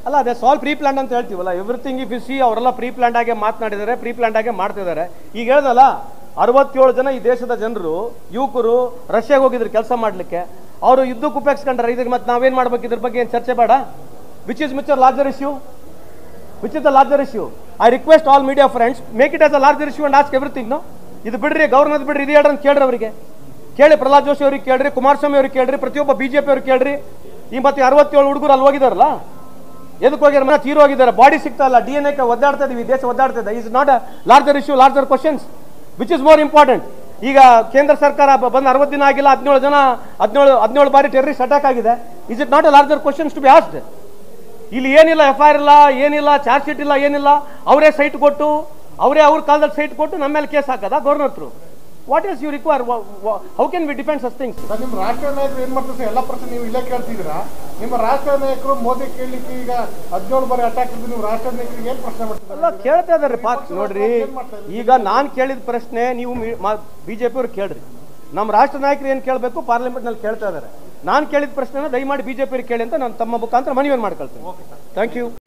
ಅಲ್ಲ ಅದೇ ಸಾಲ್ ಪ್ರೀ ಪ್ಲಾನ್ ಅಂತ ಹೇಳ್ತೀವಲ್ಲ ಎವ್ರಿಥಿಂಗ್ ಇಫ್ ಯು ಸಿ ಅವರೆಲ್ಲ ಪ್ರೀ ಪ್ಲಾನ್ ಆಗಿ ಮಾತನಾಡಿದ್ದಾರೆ ಪ್ರೀ ಪ್ಲಾನ್ ಆಗಿ ಮಾಡ್ತಿದ್ದಾರೆ ಈಗ ಹೇಳ್ದಲ್ಲ ಅರವತ್ತೇಳು ಜನ ಈ ದೇಶದ ಜನರು ಯುವಕರು ರಷ್ಯಾಗೆ ಹೋಗಿದ್ರು ಕೆಲಸ ಮಾಡಲಿಕ್ಕೆ ಅವರು ಯುದ್ಧಕ್ಕೆ ಉಪಯೋಗಿಸ್ಕೊಂಡ್ರೆ ಇದಕ್ಕೆ ಮತ್ತೆ ನಾವೇನು ಮಾಡ್ಬೇಕು ಇದ್ರ ಬಗ್ಗೆ ಏನು ಚರ್ಚೆ ಬೇಡ ವಿಚ್ ಇಸ್ ಮಿಚರ್ larger issue which is the larger issue I request all media friends make it as a larger issue and ask everything no ಇದು ಬಿಡ್ರಿ ಗವರ್ನರ್ ಬಿಡ್ರಿ ಇದು ಹೇಳ್ರಿ ಅಂತ ಕೇಳ್ರಿ ಅವರಿಗೆ ಕೇಳಿ ಪ್ರಹ್ಲಾದ್ ಜೋಶಿ ಅವ್ರಿಗೆ ಕೇಳ್ರಿ ಕುಮಾರಸ್ವಾಮಿ ಅವ್ರಿಗೆ ಕೇಳ್ರಿ ಪ್ರತಿಯೊಬ್ಬ ಬಿಜೆಪಿ ಅವ್ರಿಗೆ ಕೇಳ್ರಿ ಈ ಮತ್ತೆ ಅರವತ್ತೇಳು ಹುಡುಗರು ಅಲ್ಲಿ ಹೋಗಿದಾರಲ್ಲ ಎದಕ್ಕೆ ಹೋಗ್ಯಾರ ಮತ್ತೆ ತೀರೋ ಹೋಗಿದ್ದಾರೆ ಬಾಡಿ ಸಿಗ್ತಾ ಇಲ್ಲ ಡಿ ಎನ್ ಎ ಒದ್ದಾಡ್ತಾ ಇದೀವಿ ದೇಶ ಒದ್ದಾಡ್ತಾ ಇದೆ is not a larger issue larger questions which is more important ಈಗ ಕೇಂದ್ರ ಸರ್ಕಾರ ಬ- ಬಂದು ಅರವತ್ತು ದಿನ ಆಗಿಲ್ಲ ಹದಿನೇಳು ಜನ ಹದಿನೇಳು ಹದಿನೇಳು ಬಾರಿ ಟೆರರಿಸ್ಟ್ ಅಟ್ಯಾಕ್ ಆಗಿದೆ is it not a larger questions to be asked ಇಲ್ಲಿ ಏನಿಲ್ಲ ಎಫ್ ಐ ಆರ್ ಇಲ್ಲ ಏನಿಲ್ಲ ಚಾರ್ಜ್ ಶೀಟ್ ಇಲ್ಲ ಏನಿಲ್ಲ ಅವರೇ ಸೈಟ್ ಕೊಟ್ಟು ಅವರೇ ಅವ್ರ ಕಾಲದಲ್ಲಿ ಸೈಟ್ ಕೊಟ್ಟು ನಮ್ಮ ಮೇಲೆ ಕೇಸ್ ಹಾಕದ ಗವರ್ನರ್ ಹತ್ರ what is you require how can we depend such things sir ನಿಮ್ಮ ರಾಷ್ಟ್ರೀಯ ನಾಯಕರು ಏನ್ ಮಾಡ್ತಾರೆ ಸರ್ ಎಲ್ಲ ಪ್ರಶ್ನೆ ನೀವು ಇಲ್ಲೇ ಕೇಳ್ತಿದ್ದೀರಾ ನಿಮ್ಮ ರಾಷ್ಟ್ರೀಯ ನಾಯಕರು ಮೋದಿ ಕೇಳಲಿಕ್ಕೆ ಈಗ ಹದಿನೇಳು ಬಾರಿ ಅಟ್ಯಾಕ್ ಇದ್ದು ನೀವು ರಾಷ್ಟ್ರೀಯ ನಾಯಕರಿಗೆ ಏನ್ ಪ್ರಶ್ನೆ ಮಾಡ್ತಿದ್ದಾರೆ ಎಲ್ಲ ಕೇಳ್ತಾ ಇದಾರೆ ಪಾಕ್ ನೋಡ್ರಿ ಈಗ ನಾನು ಕೇಳಿದ ಪ್ರಶ್ನೆ ನೀವು ಬಿಜೆಪಿ ಅವ್ರು ಕೇಳ್ರಿ ನಮ್ಮ ರಾಷ್ಟ್ರ ನಾಯಕರು ಏನು ಕೇಳಬೇಕು ಪಾರ್ಲಿಮೆಂಟ್ನಲ್ಲಿ ಕೇಳ್ತಾ ಇದ್ದಾರೆ ನಾನು ಕೇಳಿದ ಪ್ರಶ್ನೆನ ದಯಮಾಡಿ ಬಿಜೆಪಿ ಅವ್ರಿಗೆ ಕೇಳಿ ಅಂತ ನಾನು ತಮ್ಮ ಮುಖಾಂತರ ಮನವಿಯನ್ನು ಮಾಡ್ಕೊಳ್ತೀನಿ ಥ್ಯಾಂಕ್ ಯು